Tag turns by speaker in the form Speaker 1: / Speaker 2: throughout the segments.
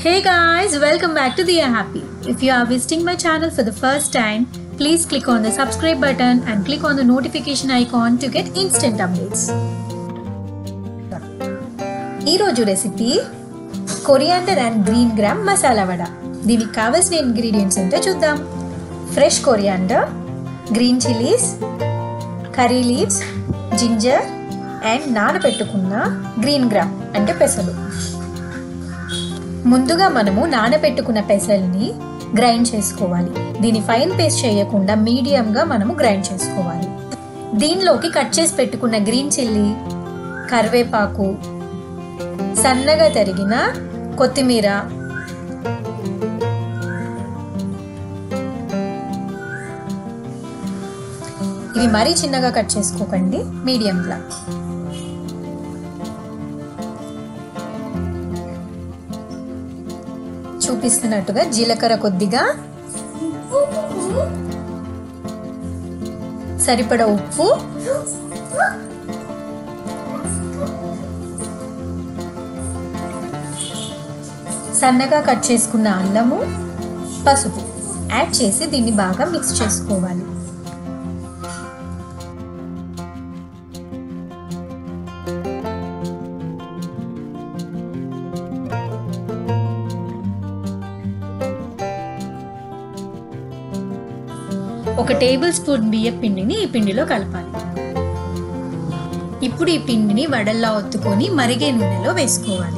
Speaker 1: Hey guys, welcome back to Diya Happy. If you are visiting my channel for the first time, please click on the subscribe button and click on the notification icon to get instant updates. ఈరోజు recipe coriander and green gram masala vada దీనికి కావలసిన ingredients ఏంటో చూద్దాం fresh coriander green chillies curry leaves ginger and నానబెట్టుకున్న green gram అంటే పెసలు ముందుగా మనము నానబెట్టుకున్న పెసల్ని గ్రైండ్ చేసుకోవాలి దీని ఫైన్ పేస్ట్ చేయకుండా మీడియంగా మనము గ్రైండ్ చేసుకోవాలి దీనిలోకి కట్ చేసి పెట్టుకున్న గ్రీన్ చిల్లీ కరివేపాకు సన్నగా తరిగిన కొత్తిమీర ఇవి మరీ చిన్నగా కట్ చేసుకోకండి మీడియంగా చూపిస్తున్నట్టుగా జీలకర్ర కొద్దిగా సరిపడ ఉప్పు సన్నగా కట్ చేసుకున్న అల్లము పసుపు యాడ్ చేసి దీన్ని బాగా మిక్స్ చేసుకోవాలి ఒక టేబుల్ స్పూన్ బియ్య పిండిని ఈ పిండిలో కలపాలి ఇప్పుడు ఈ పిండిని వడల్లా ఒత్తుకొని మరిగే నూనెలో వేసుకోవాలి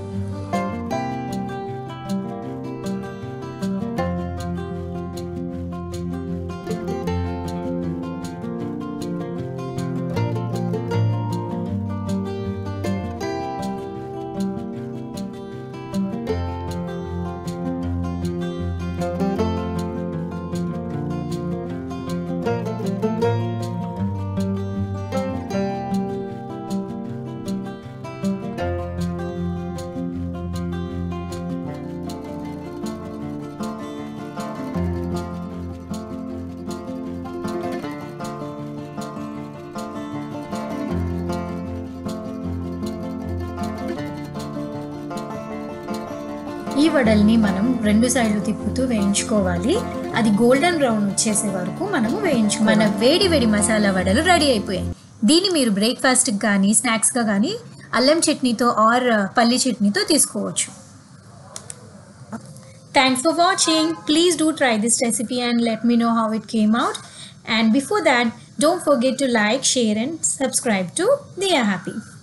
Speaker 1: ఈ వడల్ని మనం రెండు సైడ్లు తిప్పుతూ వేయించుకోవాలి అది గోల్డెన్ బ్రౌన్ వచ్చేసే వరకు మనము వేయించు మన వేడి వేడి మసాలా వడలు రెడీ అయిపోయాయి దీన్ని మీరు బ్రేక్ఫాస్ట్కి కానీ స్నాక్స్గా కానీ అల్లం చట్నీతో ఆర్ పల్లి చట్నీతో తీసుకోవచ్చు thanks for watching please do try this recipe and let me know how it came out and before that don't forget to like share and subscribe to Diya happy